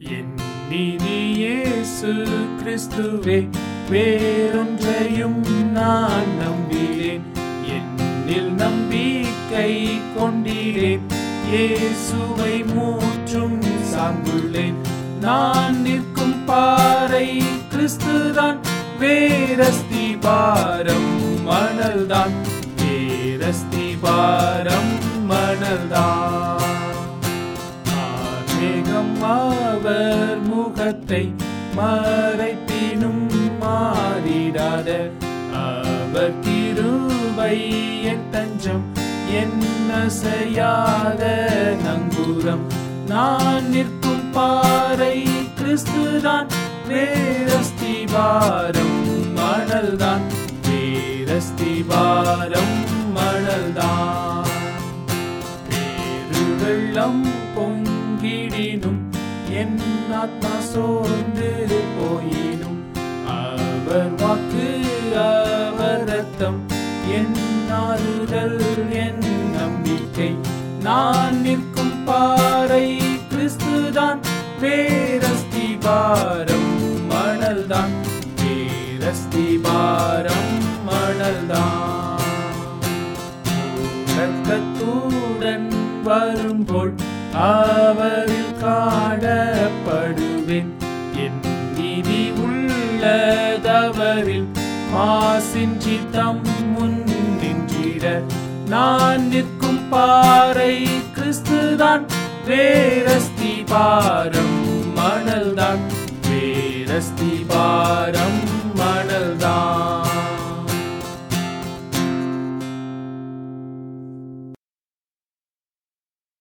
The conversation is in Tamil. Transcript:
என் நீதி இயேசு கிறிஸ்துவே வேறொன்றையும் நான் நம்பினேன் என்னில் நம்பிக்கை கொண்டீரேன் இயேசுவை மூற்றும் சார்ந்துள்ளேன் நான் நிற்கும் பாறை கிறிஸ்துதான் வேரஸ்தி பாரம் மணல்தான் வேரஸ்தி பாரம் மணல்தான் ஆன்மீகம் அவர் முகத்தை மறைப்பினும் மாறிடாத அவர் கிருபை என் தஞ்சம் என்ன செய்யாத நங்கூரம் நான் நிற்கும் பாறை கிறிஸ்துதான் வேரஸ்தி பாரம் மணல்தான் வேரஸ்தி பாரம் மணல்தான் பேரு வெள்ளம் பொங்கிடினும் என் ஆத்மா சோர்ந்து போயினும் அவர் வாக்கு அவர் ரத்தம் என் ஆறுதல் என் நம்பிக்கை நான் நிற்கும் பாறை கிறிஸ்துதான் வேரஸ்தி பாரம் மணல்தான் வேரஸ்தி பாரம் மணல்தான் ரத்தத்துடன் வரும்போல் அவரில் காணப்படுவேன் என் நீதி உள்ளதவரில் மாசின்றி தம் முன் நின்றிட நான் நிற்கும் பாறை கிறிஸ்துதான் வேரஸ்தி பாரம் மணல்தான் வேரஸ்தி பாரம் மணல்தான்